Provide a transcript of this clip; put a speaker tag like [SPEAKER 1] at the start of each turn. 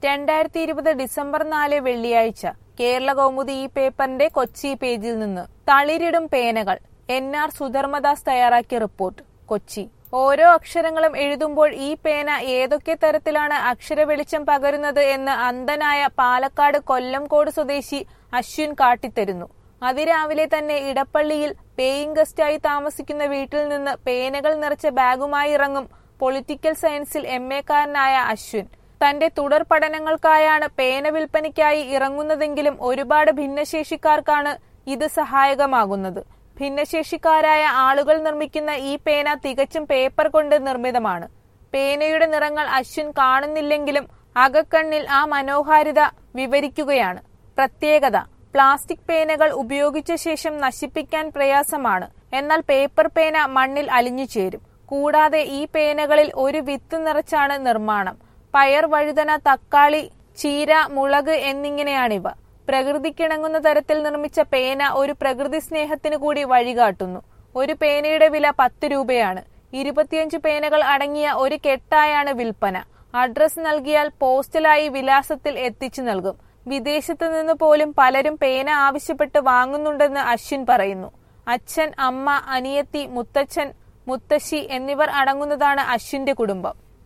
[SPEAKER 1] രണ്ടായിരത്തി ഇരുപത് ഡിസംബർ നാല് വെള്ളിയാഴ്ച കേരള കൗമുദി ഈ പേപ്പറിന്റെ കൊച്ചി പേജിൽ നിന്ന് തളിരിടും പേനകൾ എൻ ആർ സുധർമ്മദാസ് തയ്യാറാക്കിയ റിപ്പോർട്ട് കൊച്ചി ഓരോ അക്ഷരങ്ങളും എഴുതുമ്പോൾ ഈ പേന ഏതൊക്കെ തരത്തിലാണ് അക്ഷര വെളിച്ചം പകരുന്നത് എന്ന് അന്ധനായ പാലക്കാട് കൊല്ലംകോട് സ്വദേശി അശ്വിൻ കാട്ടിത്തരുന്നു അതിരാവിലെ തന്നെ ഇടപ്പള്ളിയിൽ പേയിങ് ഗസ്റ്റായി താമസിക്കുന്ന വീട്ടിൽ നിന്ന് പേനകൾ നിറച്ച ബാഗുമായി ഇറങ്ങും പൊളിറ്റിക്കൽ സയൻസിൽ എം എക്കാരനായ അശ്വിൻ തന്റെ തുടർ പഠനങ്ങൾക്കായാണ് പേന വിൽപ്പനയ്ക്കായി ഇറങ്ങുന്നതെങ്കിലും ഒരുപാട് ഭിന്നശേഷിക്കാർക്കാണ് ഇത് സഹായകമാകുന്നത് ഭിന്നശേഷിക്കാരായ ആളുകൾ നിർമ്മിക്കുന്ന ഈ പേന തികച്ചും പേപ്പർ കൊണ്ട് നിർമ്മിതമാണ് പേനയുടെ നിറങ്ങൾ അശ്വിൻ കാണുന്നില്ലെങ്കിലും അകക്കണ്ണിൽ ആ മനോഹാരിത വിവരിക്കുകയാണ് പ്രത്യേകത പ്ലാസ്റ്റിക് പേനകൾ ഉപയോഗിച്ച ശേഷം നശിപ്പിക്കാൻ പ്രയാസമാണ് എന്നാൽ പേപ്പർ പേന മണ്ണിൽ അലിഞ്ഞു ചേരും കൂടാതെ ഈ പേനകളിൽ ഒരു വിത്ത് നിറച്ചാണ് നിർമ്മാണം പയർ വഴുതന തക്കാളി ചീര മുളക് എന്നിങ്ങനെയാണിവ പ്രകൃതിക്കിണങ്ങുന്ന തരത്തിൽ നിർമ്മിച്ച പേന ഒരു പ്രകൃതി സ്നേഹത്തിന് കൂടി വഴികാട്ടുന്നു ഒരു പേനയുടെ വില പത്ത് രൂപയാണ് ഇരുപത്തിയഞ്ച് പേനകൾ അടങ്ങിയ ഒരു കെട്ടായാണ് വിൽപ്പന അഡ്രസ് നൽകിയാൽ പോസ്റ്റലായി വിലാസത്തിൽ എത്തിച്ചു നൽകും വിദേശത്ത് നിന്ന് പോലും പലരും പേന ആവശ്യപ്പെട്ട് വാങ്ങുന്നുണ്ടെന്ന് അശ്വിൻ പറയുന്നു അച്ഛൻ അമ്മ അനിയത്തി മുത്തച്ഛൻ മുത്തശ്ശി എന്നിവർ അടങ്ങുന്നതാണ് അശ്വിന്റെ കുടുംബം